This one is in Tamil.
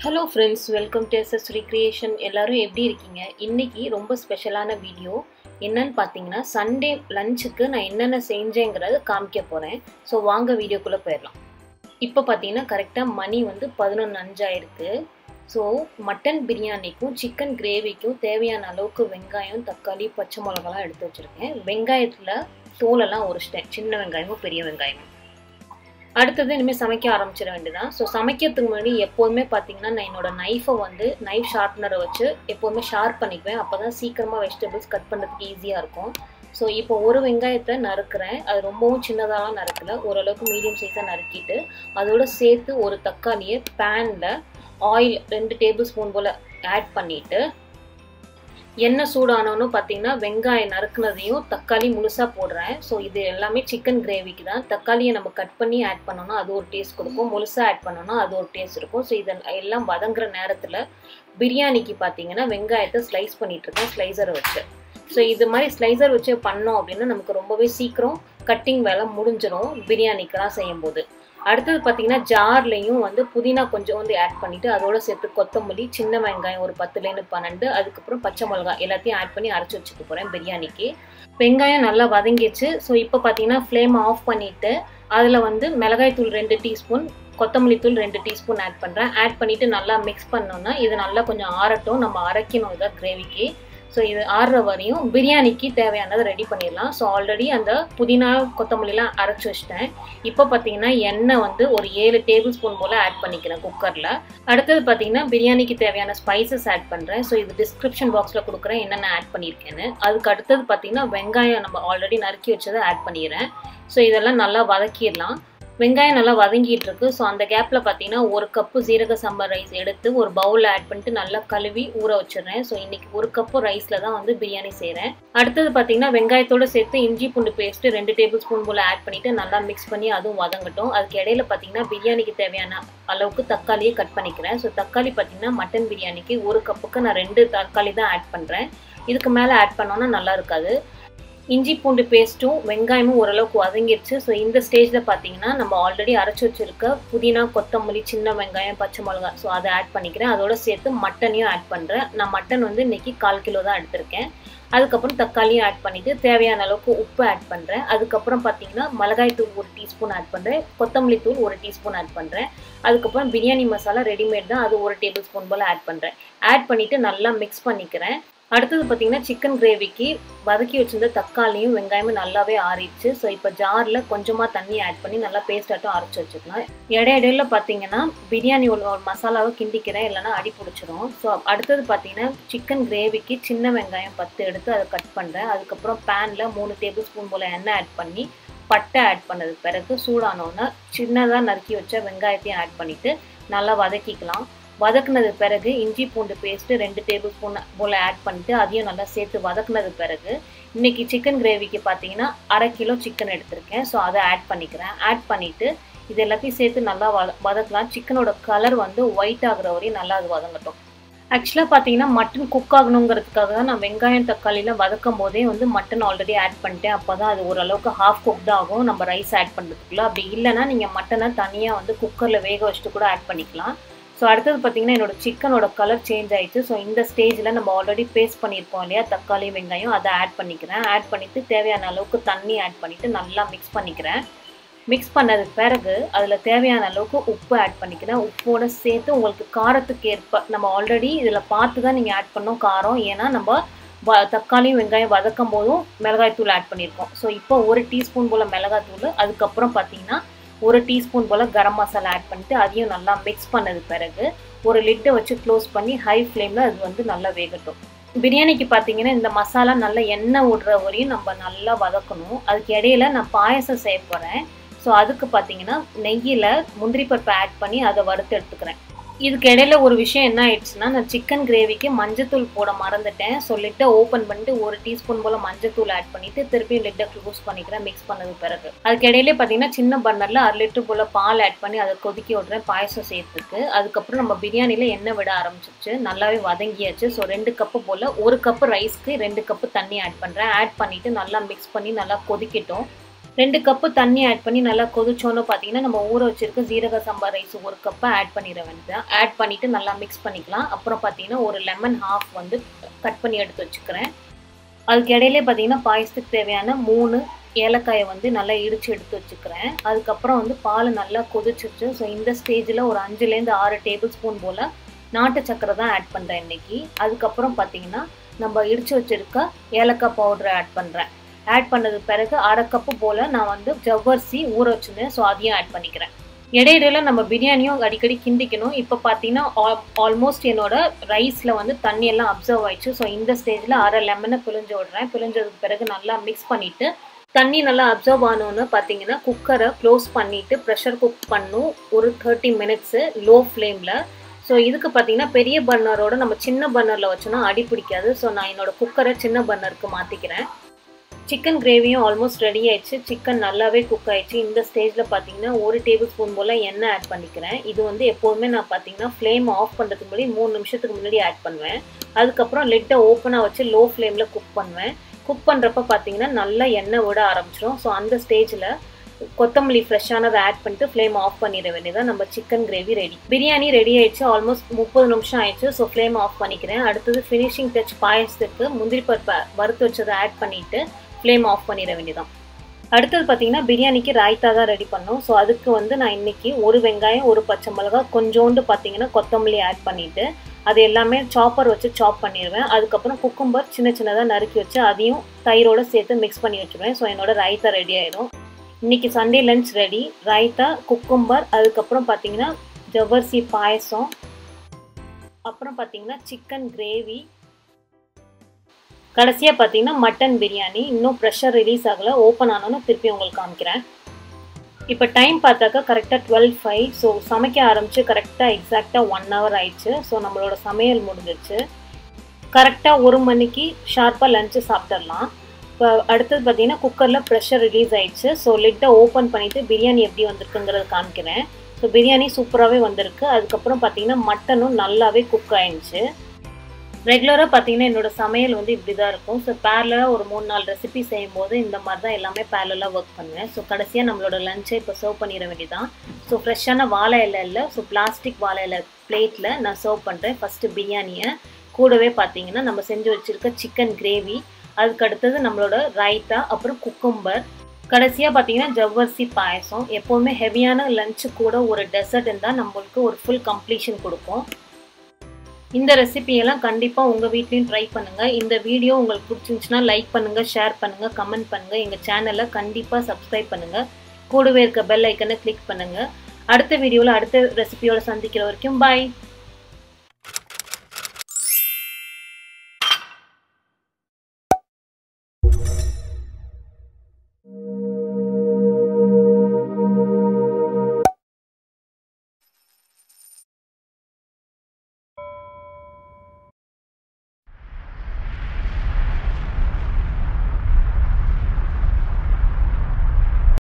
hello friends welcome to SS recreation எல்லாரும் எப்படி இருக்கீங்க இன்னைக்கு ரொம்ப ஸ்பெஷலான வீடியோ என்னன்னு பார்த்தீங்கன்னா சண்டே லஞ்சுக்கு நான் என்னென்ன செஞ்சேங்கிறத காமிக்க போகிறேன் ஸோ வாங்க வீடியோக்குள்ளே போயிடலாம் இப்போ பார்த்தீங்கன்னா கரெக்டாக மணி வந்து பதினொன்று அஞ்சாயிருக்கு ஸோ மட்டன் பிரியாணிக்கும் சிக்கன் கிரேவிக்கும் தேவையான அளவுக்கு வெங்காயம் தக்காளி பச்சை மிளகாலாம் எடுத்து வச்சுருக்கேன் வெங்காயத்தில் தோலெல்லாம் உரிச்சிட்டேன் சின்ன வெங்காயமும் பெரிய வெங்காயமும் அடுத்தது இனிமேல் சமைக்க ஆரம்பிச்சிட வேண்டியதான் ஸோ சமைக்கிறதுக்கு முன்னாடி எப்போதுமே பார்த்தீங்கன்னா நான் என்னோட நைஃபை வந்து நைஃப் ஷார்ப்னரை வச்சு எப்போதுமே ஷார்ப் பண்ணிக்குவேன் அப்போ தான் சீக்கிரமாக வெஜிடபிள்ஸ் கட் பண்ணுறதுக்கு ஈஸியாக இருக்கும் ஸோ இப்போ ஒரு வெங்காயத்தை நறுக்கிறேன் அது ரொம்பவும் சின்னதாலாம் நறுக்கல ஓரளவுக்கு மீடியம் சைஸாக நறுக்கிட்டு அதோட சேர்த்து ஒரு தக்காளியை பேனில் ஆயில் ரெண்டு டேபிள் ஸ்பூன் போல் ஆட் பண்ணிவிட்டு எண்ணெய் சூடானோன்னு பார்த்தீங்கன்னா வெங்காயம் நறுக்குனதையும் தக்காளி முழுசாக போடுறேன் ஸோ இது எல்லாமே சிக்கன் கிரேவிக்கு தான் தக்காளியை நம்ம கட் பண்ணி ஆட் பண்ணோம்னா அது ஒரு டேஸ்ட் கொடுக்கும் முழுசாக ஆட் பண்ணோம்னா அது ஒரு டேஸ்ட் இருக்கும் ஸோ இதை எல்லாம் வதங்குற நேரத்தில் பிரியாணிக்கு பார்த்தீங்கன்னா வெங்காயத்தை ஸ்லைஸ் பண்ணிகிட்ருக்கேன் ஸ்லைசரை வச்சு ஸோ இது மாதிரி ஸ்லைசர் வச்சு பண்ணோம் அப்படின்னா நமக்கு ரொம்பவே சீக்கிரம் கட்டிங் வேலை முடிஞ்சிடும் பிரியாணிக்கெல்லாம் செய்யும்போது அடுத்தது பார்த்தீங்கன்னா ஜார்லேயும் வந்து புதினா கொஞ்சம் வந்து ஆட் பண்ணிவிட்டு அதோட சேர்த்து கொத்தமல்லி சின்ன வெங்காயம் ஒரு பத்துலேருந்து பன்னெண்டு அதுக்கப்புறம் பச்சை மிளகா எல்லாத்தையும் ஆட் பண்ணி அரைச்சி வச்சுக்க போகிறேன் பிரியாணிக்கு வெங்காயம் நல்லா வதங்கிடுச்சு ஸோ இப்போ பார்த்தீங்கன்னா ஃப்ளேம் ஆஃப் பண்ணிவிட்டு அதில் வந்து மிளகாய் தூள் ரெண்டு டீஸ்பூன் கொத்தமல்லி தூள் ரெண்டு டீஸ்பூன் ஆட் பண்ணுறேன் ஆட் பண்ணிவிட்டு நல்லா மிக்ஸ் பண்ணோன்னா இது நல்லா கொஞ்சம் ஆறட்டும் நம்ம அரைக்கணும் இதை கிரேவிக்கு ஸோ இது ஆறுற வரையும் பிரியாணிக்கு தேவையானதை ரெடி பண்ணிடலாம் ஸோ ஆல்ரெடி அந்த புதினா கொத்தமல்லிலாம் அரைச்சி வச்சிட்டேன் இப்போ பார்த்தீங்கன்னா எண்ணெய் வந்து ஒரு ஏழு டேபிள் ஸ்பூன் போல் ஆட் பண்ணிக்கிறேன் குக்கரில் அடுத்தது பார்த்தீங்கன்னா பிரியாணிக்கு தேவையான ஸ்பைசஸ் ஆட் பண்ணுறேன் ஸோ இது டிஸ்கிரிப்ஷன் பாக்ஸில் கொடுக்குறேன் என்னென்ன ஆட் பண்ணியிருக்கேன்னு அதுக்கு அடுத்தது பார்த்தீங்கன்னா வெங்காயம் நம்ம ஆல்ரெடி நறுக்கி வச்சதை ஆட் பண்ணிடுறேன் ஸோ இதெல்லாம் நல்லா வதக்கிடலாம் வெங்காயம் நல்லா வதங்கிட்டு இருக்கு ஸோ அந்த கேப்பில் பார்த்தீங்கன்னா ஒரு கப்பு ஜீரக சாம்பார் ரைஸ் எடுத்து ஒரு பவுலில் ஆட் பண்ணிட்டு நல்லா கழுவி ஊற வச்சிடுறேன் ஸோ இன்னைக்கு ஒரு கப்பு ரைஸில் தான் வந்து பிரியாணி செய்கிறேன் அடுத்தது பார்த்தீங்கன்னா வெங்காயத்தோடு சேர்த்து இஞ்சி பூண்டு பேஸ்ட் ரெண்டு டேபிள் ஸ்பூன் போல் ஆட் பண்ணிட்டு நல்லா மிக்ஸ் பண்ணி அதுவும் வதங்கட்டும் அதுக்கு இடையில பார்த்தீங்கன்னா பிரியாணிக்கு தேவையான அளவுக்கு தக்காளியை கட் பண்ணிக்கிறேன் ஸோ தக்காளி பார்த்தீங்கன்னா மட்டன் பிரியாணிக்கு ஒரு கப்புக்கு நான் ரெண்டு தக்காளி தான் ஆட் பண்ணுறேன் இதுக்கு மேலே ஆட் பண்ணோன்னா நல்லா இருக்காது இஞ்சி பூண்டு பேஸ்ட்டும் வெங்காயமும் ஓரளவுக்கு வதங்கிடுச்சு ஸோ இந்த ஸ்டேஜில் பார்த்தீங்கன்னா நம்ம ஆல்ரெடி அரைச்சி வச்சுருக்க புதினா கொத்தமல்லி சின்ன வெங்காயம் பச்சை மிளகா ஸோ அதை ஆட் பண்ணிக்கிறேன் அதோட சேர்த்து மட்டனையும் ஆட் பண்ணுறேன் நான் மட்டன் வந்து இன்றைக்கி கால் கிலோ தான் எடுத்திருக்கேன் அதுக்கப்புறம் தக்காளியும் ஆட் பண்ணிவிட்டு தேவையான அளவுக்கு உப்பு ஆட் பண்ணுறேன் அதுக்கப்புறம் பார்த்தீங்கன்னா மிளகாய் தூள் ஒரு டீஸ்பூன் ஆட் பண்ணுறேன் கொத்தமல்லி தூள் ஒரு டீஸ்பூன் ஆட் பண்ணுறேன் அதுக்கப்புறம் பிரியாணி மசாலா ரெடிமேட் தான் அது ஒரு டேபிள் ஸ்பூன் போல் ஆட் பண்ணுறேன் ஆட் பண்ணிவிட்டு நல்லா மிக்ஸ் பண்ணிக்கிறேன் அடுத்தது பார்த்தீங்கன்னா சிக்கன் கிரேவிக்கு வதக்கி வச்சிருந்த தக்காளியும் வெங்காயமும் நல்லாவே ஆறிடுச்சு ஸோ இப்போ ஜாரில் கொஞ்சமாக தண்ணி ஆட் பண்ணி நல்லா பேஸ்டாட்டும் அரைச்சி வச்சுக்கலாம் இடையிடையில பார்த்தீங்கன்னா பிரியாணி ஒரு மசாலாவை கிண்டிக்கிறேன் இல்லைனா அடி பிடிச்சிரும் ஸோ அடுத்தது பார்த்தீங்கன்னா சிக்கன் கிரேவிக்கு சின்ன வெங்காயம் பத்து எடுத்து அதை கட் பண்ணுறேன் அதுக்கப்புறம் பேனில் மூணு டேபிள் ஸ்பூன் போல் எண்ணெய் ஆட் பண்ணி பட்டை ஆட் பண்ணது பிறகு சூடானோன்னா சின்னதாக நறுக்கி வச்ச வெங்காயத்தையும் ஆட் பண்ணிவிட்டு நல்லா வதக்கிக்கலாம் வதக்குனது பிறகு இஞ்சி பூண்டு பேஸ்ட்டு ரெண்டு டேபிள் ஸ்பூன் போல் ஆட் பண்ணிட்டு அதையும் நல்லா சேர்த்து வதக்குனது பிறகு இன்னைக்கு சிக்கன் கிரேவிக்கு பார்த்தீங்கன்னா அரை கிலோ சிக்கன் எடுத்திருக்கேன் ஸோ அதை ஆட் பண்ணிக்கிறேன் ஆட் பண்ணிவிட்டு இது எல்லாத்தையும் சேர்த்து நல்லா வத வதக்கலாம் சிக்கனோட கலர் வந்து ஒயிட் ஆகுற வரையும் நல்லா அது வதங்கட்டும் ஆக்சுவலாக பார்த்தீங்கன்னா மட்டன் குக் ஆகணுங்கிறதுக்காக தான் நான் வெங்காயம் தக்காளியில் வதக்கும் போதே வந்து மட்டன் ஆல்ரெடி ஆட் பண்ணிட்டேன் அப்போ தான் அது ஓரளவுக்கு ஹாஃப் குக்ட் ஆகும் நம்ம ரைஸ் ஆட் பண்ணுறதுக்குள்ள அப்படி இல்லைன்னா நீங்கள் மட்டனை தனியாக வந்து குக்கரில் வேக வச்சுட்டு கூட ஆட் பண்ணிக்கலாம் ஸோ அடுத்தது பார்த்தீங்கன்னா என்னோட சிக்கனோட கலர் சேஞ்ச் ஆயிடுச்சு ஸோ இந்த ஸ்டேஜில் நம்ம ஆல்ரெடி பேஸ்ட் பண்ணியிருப்போம் இல்லையா தக்காளி வெங்காயம் அதை ஆட் பண்ணிக்கிறேன் ஆட் பண்ணிவிட்டு தேவையான அளவுக்கு தண்ணி ஆட் பண்ணிவிட்டு நல்லா மிக்ஸ் பண்ணிக்கிறேன் மிக்ஸ் பண்ணது பிறகு அதில் தேவையான அளவுக்கு உப்பு ஆட் பண்ணிக்கிறேன் உப்போட சேர்த்து உங்களுக்கு காரத்துக்கு ஏற்ப நம்ம ஆல்ரெடி இதில் பார்த்து தான் நீங்கள் ஆட் பண்ணோம் காரம் ஏன்னா நம்ம வ தக்காளியும் வெங்காயம் வதக்கும் போதும் மிளகாய் தூள் ஆட் பண்ணியிருக்கோம் ஸோ இப்போ ஒரு டீஸ்பூன் போல் மிளகாய் தூள் அதுக்கப்புறம் பார்த்தீங்கன்னா ஒரு டீஸ்பூன் போல் கரம் மசாலா ஆட் பண்ணிட்டு அதையும் நல்லா மிக்ஸ் பண்ணது பிறகு ஒரு லிட்டை வச்சு க்ளோஸ் பண்ணி ஹை ஃப்ளேமில் அது வந்து நல்லா வேகட்டும் பிரியாணிக்கு பார்த்தீங்கன்னா இந்த மசாலா நல்லா எண்ணெய் விடுற வரையும் நம்ம நல்லா வதக்கணும் அதுக்கு இடையில நான் பாயசம் செய்ய போகிறேன் ஸோ அதுக்கு பார்த்தீங்கன்னா நெய்யில் முந்திரி பருப்பை ஆட் பண்ணி அதை வறுத்து எடுத்துக்கிறேன் இதுக்கு இடையில ஒரு விஷயம் என்ன ஆயிடுச்சுன்னா நான் சிக்கன் கிரேவிக்கு மஞ்சத்தூள் போட மறந்துட்டேன் ஸோ லிட்டை ஓப்பன் பண்ணிட்டு ஒரு டீஸ்பூன் போல் மஞ்சத்தூள் ஆட் பண்ணிட்டு திருப்பியும் லிட்டை க்ளோஸ் பண்ணிக்கிறேன் மிக்ஸ் பண்ணது பிறகு அதுக்கு இடையில பார்த்தீங்கன்னா சின்ன பர்னரில் அரை லிட்டர் போல் பால் ஆட் பண்ணி அதை கொதிக்க விட்றேன் பாயசம் சேர்த்துக்கு அதுக்கப்புறம் நம்ம பிரியாணியில் எண்ணெய் விட ஆரம்பிச்சிச்சு நல்லாவே வதங்கியாச்சு ஸோ ரெண்டு கப்பு போல் ஒரு கப்பு ரைஸ்க்கு ரெண்டு கப்பு தண்ணி ஆட் பண்ணுறேன் ஆட் பண்ணிவிட்டு நல்லா மிக்ஸ் பண்ணி நல்லா கொதிக்கட்டும் ரெண்டு கப்பு தண்ணி ஆட் பண்ணி நல்லா கொதிச்சோன்னு பார்த்தீங்கன்னா நம்ம ஊற வச்சிருக்க ஜீரக சம்பா ரைஸ் ஒரு கப்பை ஆட் பண்ணிட வேண்டியதான் ஆட் பண்ணிவிட்டு நல்லா மிக்ஸ் பண்ணிக்கலாம் அப்புறம் பார்த்தீங்கன்னா ஒரு லெமன் ஹாஃப் வந்து கட் பண்ணி எடுத்து வச்சுக்கிறேன் அதுக்கு இடையிலே பார்த்தீங்கன்னா பாயசத்துக்கு தேவையான மூணு ஏலக்காயை வந்து நல்லா இடித்து எடுத்து வச்சுக்கிறேன் அதுக்கப்புறம் வந்து பால் நல்லா கொதிச்சிருச்சு ஸோ இந்த ஸ்டேஜில் ஒரு அஞ்சுலேருந்து ஆறு டேபிள் ஸ்பூன் போல் நாட்டு சக்கரை தான் ஆட் பண்ணுறேன் இன்றைக்கி அதுக்கப்புறம் பார்த்தீங்கன்னா நம்ம இடித்து வச்சுருக்க ஏலக்காய் பவுடரை ஆட் பண்ணுறேன் ஆட் பண்ணது பிறகு அரை கப்பு போல் நான் வந்து ஜவ்வரிசி ஊற வச்சுருந்தேன் ஸோ அதையும் ஆட் பண்ணிக்கிறேன் இடையிடையில நம்ம பிரியாணியும் அடிக்கடி கிண்டிக்கணும் இப்போ பார்த்தீங்கன்னா ஆல்மோஸ்ட் என்னோட ரைஸில் வந்து தண்ணி எல்லாம் அப்சர்வ் ஆயிடுச்சு ஸோ இந்த ஸ்டேஜில் அரை லெமனை பிழிஞ்சு விடுறேன் பிழிஞ்சதுக்கு பிறகு நல்லா மிக்ஸ் பண்ணிவிட்டு தண்ணி நல்லா அப்சர்வ் ஆனோன்னு பார்த்தீங்கன்னா குக்கரை க்ளோஸ் பண்ணிவிட்டு ப்ரெஷர் குக் பண்ணும் ஒரு தேர்ட்டி மினிட்ஸு லோ ஃப்ளேமில் ஸோ இதுக்கு பார்த்தீங்கன்னா பெரிய பர்னரோட நம்ம சின்ன பர்னரில் வச்சோன்னா அடி பிடிக்காது ஸோ நான் என்னோடய குக்கரை சின்ன பர்னருக்கு மாற்றிக்கிறேன் சிக்கன் கிரேவியும் ஆல்மோஸ்ட் ரெடி ஆயிடுச்சு சிக்கன் நல்லாவே குக் ஆயிடுச்சு இந்த ஸ்டேஜில் பார்த்தீங்கன்னா ஒரு டேபிள் ஸ்பூன் போல் எண்ணெய் ஆட் பண்ணிக்கிறேன் இது வந்து எப்போதுமே நான் பார்த்தீங்கன்னா ஃப்ளேம் ஆஃப் பண்ணுறதுக்கு முன்னாடி மூணு நிமிஷத்துக்கு முன்னாடி ஆட் பண்ணுவேன் அதுக்கப்புறம் லிட்டை ஓப்பனாக வச்சு லோ ஃப்ளேமில் குக் பண்ணுவேன் குக் பண்ணுறப்ப பார்த்தீங்கன்னா நல்லா எண்ணெய் விட ஆரம்பிச்சிடும் ஸோ அந்த ஸ்டேஜில் கொத்தமல்லி ஃப்ரெஷ்ஷானதை ஆட் பண்ணிட்டு ஃப்ளேம் ஆஃப் பண்ணிட வேண்டியதான் நம்ம chicken gravy ready biryani ready ஆயிடுச்சு ஆல்மோஸ்ட் முப்பது நிமிஷம் ஆயிடுச்சு ஸோ ஃப்ளேம் ஆஃப் பண்ணிக்கிறேன் அடுத்தது ஃபினிஷிங் டச் பாயசத்துக்கு முந்திரி பருப்பை வறுத்து வச்சதை ஆட் பண்ணிவிட்டு ஃப்ளேம் ஆஃப் பண்ணிட வேண்டியதான் அடுத்தது பார்த்தீங்கன்னா பிரியாணிக்கு ராய்த்தா தான் ரெடி பண்ணோம் ஸோ அதுக்கு வந்து நான் இன்னைக்கு ஒரு வெங்காயம் ஒரு பச்சை மிளகாய் கொஞ்சோண்டு பார்த்தீங்கன்னா கொத்தமல்லி ஆட் பண்ணிவிட்டு அது எல்லாமே சாப்பர் வச்சு சாப் பண்ணிடுவேன் அதுக்கப்புறம் குக்கும்பர் சின்ன சின்னதாக நறுக்கி வச்சு அதையும் தயிரோடு சேர்த்து மிக்ஸ் பண்ணி வச்சுருவேன் ஸோ என்னோட ராய்த்தா ரெடி ஆயிடும் இன்றைக்கி Sunday lunch ready raita cucumber அதுக்கப்புறம் பார்த்தீங்கன்னா ஜவ்வரிசி பாயசம் அப்புறம் பார்த்தீங்கன்னா சிக்கன் கிரேவி கடைசியாக பார்த்தீங்கன்னா மட்டன் பிரியாணி இன்னும் ப்ரெஷர் ரிலீஸ் ஆகலை ஓப்பன் ஆனோன்னு திருப்பி உங்களுக்கு காமிக்கிறேன் இப்போ டைம் பார்த்தாக்கா கரெக்டாக டுவெல் ஃபைவ் ஸோ சமைக்க ஆரம்பித்து கரெக்டாக எக்ஸாக்டாக ஒன் ஹவர் ஆயிடுச்சு ஸோ நம்மளோட சமையல் முடிஞ்சிருச்சு கரெக்டாக ஒரு மணிக்கு ஷார்ப்பாக லஞ்சு சாப்பிட்றலாம் இப்போ அடுத்தது பார்த்தீங்கன்னா குக்கரில் ப்ரெஷர் ரிலீஸ் ஆயிடுச்சு ஸோ லிட்டை ஓப்பன் பண்ணிவிட்டு பிரியாணி எப்படி வந்திருக்குங்கிறத காமிக்கிறேன் ஸோ பிரியாணி சூப்பராகவே வந்திருக்கு அதுக்கப்புறம் பார்த்தீங்கன்னா மட்டனும் நல்லாவே குக் ஆயிடுச்சு ரெகுலராக பார்த்தீங்கன்னா என்னோட சமையல் வந்து இப்படி தான் இருக்கும் ஸோ பேரலாக ஒரு மூணு நாலு ரெசிபி செய்யும் போது இந்த மாதிரி தான் எல்லாமே பேரலாக ஒர்க் பண்ணுவேன் ஸோ கடைசியாக நம்மளோட லஞ்சை இப்போ சர்வ் பண்ணிட வேண்டியதான் ஸோ ஃப்ரெஷ்ஷான வாழை இலை இல்லை ஸோ பிளாஸ்டிக் வாழை இலை பிளேட்டில் நான் சர்வ் பண்ணுறேன் ஃபஸ்ட்டு பிரியாணியை கூடவே பார்த்தீங்கன்னா நம்ம செஞ்சு வச்சுருக்க சிக்கன் கிரேவி அதுக்கு அடுத்தது நம்மளோட ரைத்தா அப்புறம் குக்கும்பர் கடைசியாக பார்த்தீங்கன்னா ஜவ்வரிசி பாயசம் எப்போவுமே ஹெவியான லஞ்சு கூட ஒரு டெசர்ட் இருந்தால் நம்மளுக்கு ஒரு ஃபுல் கம்ப்ளீஷன் கொடுக்கும் இந்த ரெசிபியெல்லாம் கண்டிப்பாக உங்கள் வீட்லேயும் ட்ரை பண்ணுங்கள் இந்த வீடியோ உங்களுக்கு பிடிச்சிருந்துச்சுன்னா லைக் பண்ணுங்கள் ஷேர் பண்ணுங்கள் கமெண்ட் பண்ணுங்கள் எங்கள் சேனலை கண்டிப்பாக சப்ஸ்கிரைப் பண்ணுங்கள் கூடவே இருக்க பெல் ஐக்கனை கிளிக் பண்ணுங்கள் அடுத்த வீடியோவில் அடுத்த ரெசிபியோட சந்திக்கிற வரைக்கும் பாய்